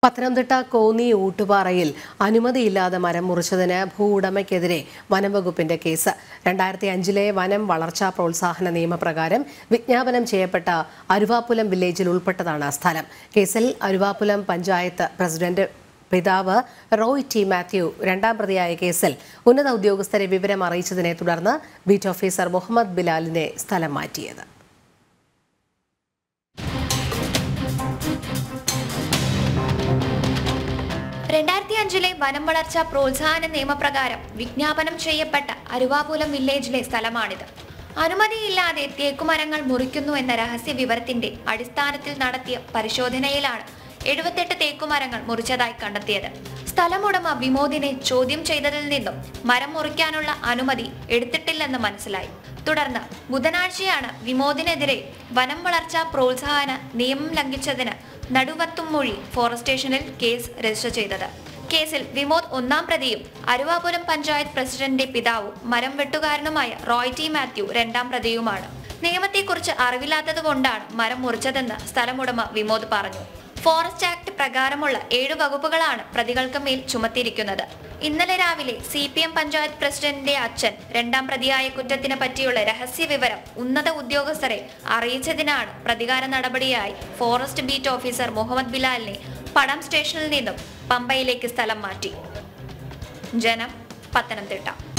പത്തനംതിട്ട കോന്നി ഊട്ടുപാറയിൽ അനുമതിയില്ലാതെ മരം മുറിച്ചതിന് ഭൂ ഉടമയ്ക്കെതിരെ വനംവകുപ്പിന്റെ കേസ് രണ്ടായിരത്തി അഞ്ചിലെ വനം വളർച്ചാ പ്രോത്സാഹന നിയമപ്രകാരം വിജ്ഞാപനം ചെയ്യപ്പെട്ട അരുവാപ്പുലം വില്ലേജിൽ ഉൾപ്പെട്ടതാണ് സ്ഥലം കേസിൽ അരുവാപ്പുലം പഞ്ചായത്ത് പ്രസിഡന്റ് പിതാവ് റോയ് ടി മാത്യു രണ്ടാം പ്രതിയായ കേസിൽ ഉന്നത ഉദ്യോഗസ്ഥരെ വിവരം അറിയിച്ചതിനെ തുടർന്ന് ബീറ്റ് ഓഫീസർ മുഹമ്മദ് ബിലാലിനെ സ്ഥലം മാറ്റിയത് രണ്ടായിരത്തി അഞ്ചിലെ വനം വളർച്ചാ പ്രോത്സാഹന നിയമപ്രകാരം വിജ്ഞാപനം ചെയ്യപ്പെട്ട അരുവാപുലം വില്ലേജിലെ സ്ഥലമാണിത് അനുമതിയില്ലാതെ തേക്കുമരങ്ങൾ മുറിക്കുന്നു എന്ന രഹസ്യ വിവരത്തിന്റെ അടിസ്ഥാനത്തിൽ നടത്തിയ പരിശോധനയിലാണ് എഴുപത്തെട്ട് തേക്കുമരങ്ങൾ മുറിച്ചതായി കണ്ടെത്തിയത് സ്ഥലമുടമ വിമോദിനെ ചോദ്യം ചെയ്തതിൽ നിന്നും മരം മുറിക്കാനുള്ള അനുമതി എടുത്തിട്ടില്ലെന്ന് മനസ്സിലായി തുടർന്ന് ബുധനാഴ്ചയാണ് വിമോദിനെതിരെ വനം വളർച്ചാ പ്രോത്സാഹന നിയമം ലംഘിച്ചതിന് നടുവത്തുംമൊഴി ഫോറസ്റ്റ് സ്റ്റേഷനിൽ കേസ് രജിസ്റ്റർ ചെയ്തത് കേസിൽ വിമോദ് ഒന്നാം പ്രതിയും അരുവാപുരം പഞ്ചായത്ത് പ്രസിഡന്റിന്റെ പിതാവും മരം വെട്ടുകാരനുമായ റോയ് ടി മാത്യു രണ്ടാം പ്രതിയുമാണ് നിയമത്തെക്കുറിച്ച് അറിവില്ലാത്തതുകൊണ്ടാണ് മരം മുറിച്ചതെന്ന് സ്ഥലമുടമ വിമോദ് പറഞ്ഞു ഫോറസ്റ്റ് ആക്ട് പ്രകാരമുള്ള ഏഴ് വകുപ്പുകളാണ് പ്രതികൾക്ക് മേൽ ചുമത്തിയിരിക്കുന്നത് ഇന്നലെ രാവിലെ സി പി എം പഞ്ചായത്ത് പ്രസിഡന്റിന്റെ അച്ഛൻ രണ്ടാം പ്രതിയായ കുറ്റത്തിനെ പറ്റിയുള്ള രഹസ്യ വിവരം ഉന്നത ഉദ്യോഗസ്ഥരെ അറിയിച്ചതിനാണ് പ്രതികാര നടപടിയായി ഫോറസ്റ്റ് ബീറ്റ് ഓഫീസർ മുഹമ്മദ് ബിലാലിനെ പടം സ്റ്റേഷനിൽ നിന്നും പമ്പയിലേക്ക് സ്ഥലം മാറ്റി ജനം പത്തനംതിട്ട